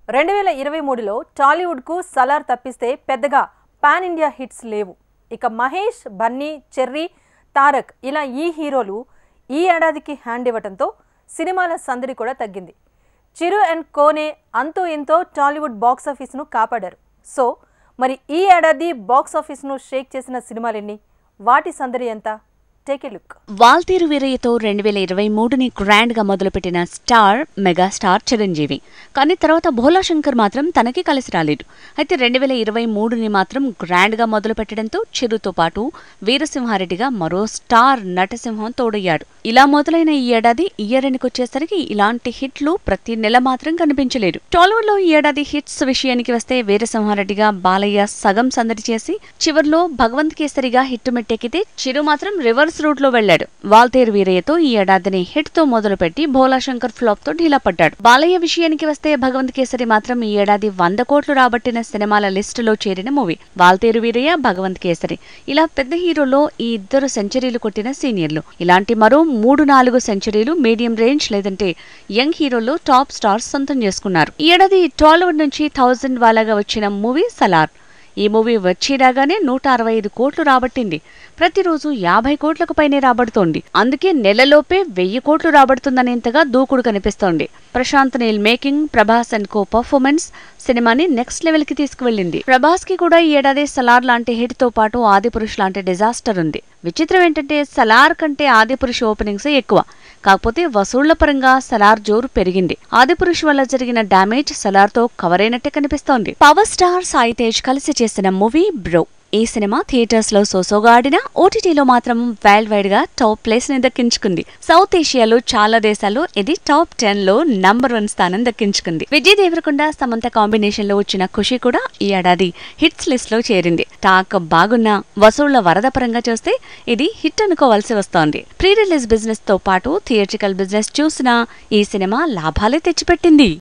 రెండు వేల ఇరవై మూడులో టాలీవుడ్కు సలార్ తప్పిస్తే పెద్దగా పాన్ ఇండియా హిట్స్ లేవు ఇక మహేష్ బన్నీ చెర్రీ తారక్ ఇలా ఈ హీరోలు ఈ ఏడాదికి హ్యాండ్ ఇవ్వడంతో సినిమాల సందడి కూడా తగ్గింది చిరు అండ్ కోనే అంతో ఎంతో టాలీవుడ్ బాక్స్ ఆఫీస్ను కాపాడారు సో మరి ఈ ఏడాది బాక్స్ ఆఫీస్ను షేక్ చేసిన సినిమాలెన్ని వాటి సందడి ఎంత టేక్ ఏ లుక్ వాల్తీరు వీరయ్యతో రెండు వేల ఇరవై మూడుని గ్రాండ్ గా మొదలుపెట్టిన స్టార్ మెగాస్టార్ చిరంజీవి కానీ తర్వాత భోలా శంకర్ మాత్రం తనకి కలిసి రాలేదు అయితే రెండు వేల ఇరవై మూడుని మాత్రం గ్రాండ్ గా మొదలు పెట్టడంతో చిరుతో పాటు వీరసింహారెడ్డిగా మరో స్టార్ నటసింహం తోడయ్యాడు ఇలా మొదలైన ఈ ఏడాది ఇయర్ ఎండ్కి వచ్చేసరికి ఇలాంటి హిట్లు ప్రతి నెల మాత్రం కనిపించలేదు టాలీవుడ్ లో ఈ ఏడాది హిట్స్ విషయానికి వస్తే వీరసింహారెడ్డిగా బాలయ్య సగం సందడి చేసి చివర్లో భగవంత్ కేసరిగా హిట్ మెట్టెక్కితే చిరు మాత్రం రివర్స్ రూట్ లో వెళ్లాడు వాల్తేరు వీరయ్యతో ఈ ఏడాదిని హిట్ తో మొదలుపెట్టి భోలా శంకర్ ఫ్లాప్ తో ఢీలా పడ్డాడు బాలయ్య విషయానికి వస్తే భగవంత్ కేసరి మాత్రం ఈ ఏడాది వంద కోట్లు రాబట్టిన సినిమాల లిస్టులో చేరిన మూవీ వాల్తేరు వీరయ్య భగవంత్ కేసరి ఇలా పెద్ద హీరోలో ఈ ఇద్దరు సెంచరీలు కొట్టిన సీనియర్లు ఇలాంటి మరో మూడు నాలుగు సెంచరీలు మీడియం రేంజ్ లేదంటే యంగ్ హీరోల్లో టాప్ స్టార్స్ సొంతం చేసుకున్నారు ఈ ఏడాది టాలీవుడ్ నుంచి థౌజండ్ వాలాగా వచ్చిన మూవీ సలార్ ఈ మూవీ వచ్చి రాగానే నూట అరవై ఐదు కోట్లు రాబట్టింది ప్రతిరోజు యాభై కోట్లకు పైనే రాబడుతోంది అందుకే నెలలోపే వెయ్యి కోట్లు రాబడుతుందనేంతగా దూకుడు కనిపిస్తోంది Prashanth Neel making Prabhas and co performance సినిమాని నెక్స్ట్ లెవెల్ కి తీసుకువెళ్ళింది ప్రభాస్ కి కూడా ఈ ఏడాది సలార్ లాంటి హిట్ తో పాటు ఆదిపురుష్ లాంటి డిజాస్టర్ ఉంది విచిత్రం ఏంటంటే సలార్ కంటే ఆదిపురుష్ ఓపెనింగ్స్ ఎక్కువ కాకపోతే వసూళ్ల పరంగా సలార్ జోరు పెరిగింది ఆదిపురుష్ వల్ల జరిగిన డ్యామేజ్ సలార్ తో కవర్ అయినట్టే కనిపిస్తోంది పవర్ స్టార్ సాయి తేజ్ కలిసి చేసిన మూవీ బ్రో ఈ సినిమా థియేటర్స్ లో సోసోగా ఆడినా ఓటీటీలో మాత్రం వరల్డ్ వైడ్ గా టాప్ ప్లేస్ ని దక్కించుకుంది సౌత్ ఏషియాలో చాలా దేశాల్లో ఇది టాప్ టెన్ లో నంబర్ వన్ స్థానం దక్కించుకుంది విజయ్ దేవరకొండ సమంత కాంబినేషన్ లో వచ్చిన ఖుషి కూడా ఈ ఏడాది హిట్స్ లిస్ట్ లో చేరింది టాక్ బాగున్న వసూళ్ల వరద పరంగా చూస్తే ఇది హిట్ అనుకోవాల్సి వస్తోంది ప్రీ రిలీజ్ బిజినెస్ తో పాటు థియేట్రికల్ బిజినెస్ చూసినా ఈ సినిమా లాభాలే తెచ్చిపెట్టింది